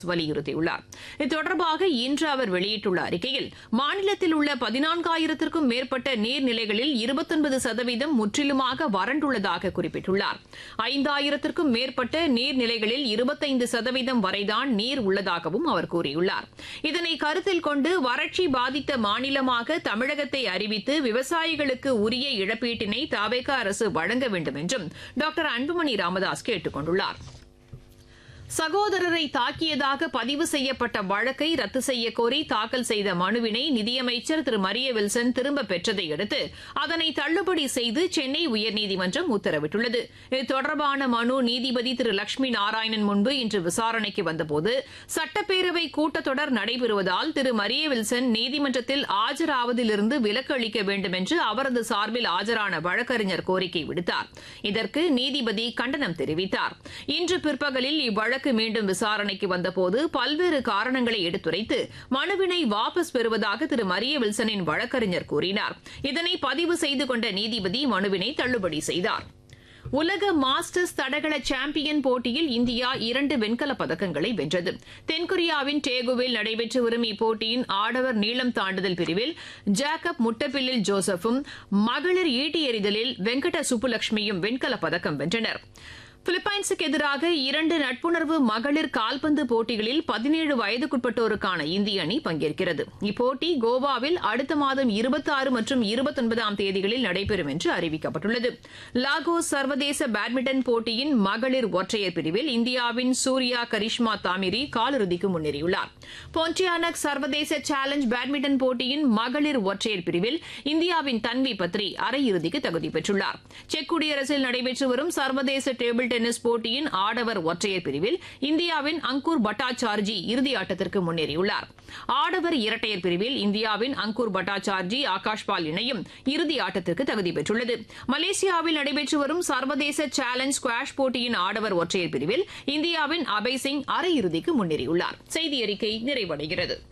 வலியுறுத்தியுள்ளார் இது தொடர்பாக இன்று அவர் வெளியிட்டுள்ள அறிக்கையில் மாநிலத்தில் உள்ள பதினான்காயிரத்திற்கும் மேற்பட்ட நீர்நிலைகளில் இருபத்தொன்பது சதவீதம் முற்றிலுமாக வறண்டுள்ளதாக குறிப்பிட்டுள்ளார் ஐந்தாயிரத்திற்கும் மேற்பட்ட நீர்நிலைகளில் இருபத்தைந்து சதவீதம் வரைதான் நீர் உள்ளதாகவும் அவர் கூறியுள்ளார் இதனை கருத்தில் கொண்டு வறட்சி பாதித்த மாநிலமாக தமிழகத்தை அறிவித்து விவசாயிகளுக்கு உரிய இழப்பீட்டினை தாவேக அரசு வழங்க வேண்டும் என்றும் டாக்டர் அன்புமணி ராமதாஸ் கேட்டுக் கொண்டுள்ளார் சகோதரரை தாக்கியதாக பதிவு செய்யப்பட்ட வழக்கை ரத்து செய்யக் கோரி தாக்கல் செய்த மனுவினை நிதியமைச்சர் திரு மரிய வில்சன் திரும்பப் பெற்றதை அடுத்து அதனை தள்ளுபடி செய்து சென்னை உயர்நீதிமன்றம் உத்தரவிட்டுள்ளது இது தொடர்பான மனு நீதிபதி திரு லட்சுமி நாராயணன் முன்பு இன்று விசாரணைக்கு வந்தபோது சட்டப்பேரவை கூட்டத்தொடர் நடைபெறுவதால் திரு மரிய வில்சன் நீதிமன்றத்தில் ஆஜராவதிலிருந்து விலக்கு அளிக்க வேண்டும் என்று அவரது சார்பில் ஆஜரான வழக்கறிஞர் கோரிக்கை விடுத்தார் இதற்கு நீதிபதி கண்டனம் தெரிவித்தார் இன்று பிற்பகலில் இவ்வழக்கு மீண்டும் விசாரணைக்கு வந்தபோது பல்வேறு காரணங்களை எடுத்துரைத்து மனுவினை வாபஸ் பெறுவதாக திரு மரிய வில்சனின் வழக்கறிஞர் கூறினார் இதனை பதிவு செய்து கொண்ட நீதிபதி மனுவினை தள்ளுபடி செய்தார் உலக மாஸ்டர்ஸ் தடகள சாம்பியன் போட்டியில் இந்தியா இரண்டு வெண்கலப் பதக்கங்களை வென்றது தென்கொரியாவின் டேகுவில் நடைபெற்று வரும் இப்போட்டியின் ஆடவர் நீளம் தாண்டுதல் பிரிவில் ஜாக்கப் முட்டப்பில்லில் ஜோசப்பும் மகளிர் ஈட்டி எறிதலில் வெங்கட சுப்புலட்சுமியும் வெண்கலப் பதக்கம் வென்றனர் பிலிப்பைன்ஸுக்கு எதிராக இரண்டு நட்புணர்வு மகளிர் கால்பந்து போட்டிகளில் பதினேழு வயதுக்குட்பட்டோருக்கான இந்திய அணி பங்கேற்கிறது இப்போட்டி கோவாவில் அடுத்த மாதம் இருபத்தாறு மற்றும் இருபத்தொன்பதாம் தேதிகளில் நடைபெறும் என்று அறிவிக்கப்பட்டுள்ளது லாகோஸ் சர்வதேச பேட்மிண்டன் போட்டியின் மகளிர் ஒற்றையர் பிரிவில் இந்தியாவின் சூர்யா கரிஷ்மா தாமிரி காலிறுதிக்கு முன்னேறியுள்ளார் போன்டியானக் சர்வதேச சேலஞ்ச் பேட்மிண்டன் போட்டியின் மகளிர் ஒற்றையர் பிரிவில் இந்தியாவின் தன்வி பத்ரி அரையிறுதிக்கு தகுதி பெற்றுள்ளார் செக் குடியரசில் நடைபெற்று வரும் சர்வதேச டேபிள் டென்னிஸ் போட்டியின் ஆடவர் ஒற்றையர் பிரிவில் இந்தியாவின் அங்கூர் பட்டாச்சார்ஜி இறுதி ஆட்டத்திற்கு முன்னேறியுள்ளார் ஆடவர் இரட்டையர் பிரிவில் இந்தியாவின் அங்கூர் பட்டாச்சார்ஜி ஆகாஷ் பால் இணையும் இறுதி ஆட்டத்திற்கு தகுதி பெற்றுள்ளது மலேசியாவில் நடைபெற்று வரும் சர்வதேச சேலஞ்ச் ஸ்குவாஷ் போட்டியின் ஆடவர் ஒற்றையர் பிரிவில் இந்தியாவின் அபய் சிங் அரையிறுதிக்கு முன்னேறியுள்ளார் செய்தி அறிக்கை நிறைவடைகிறது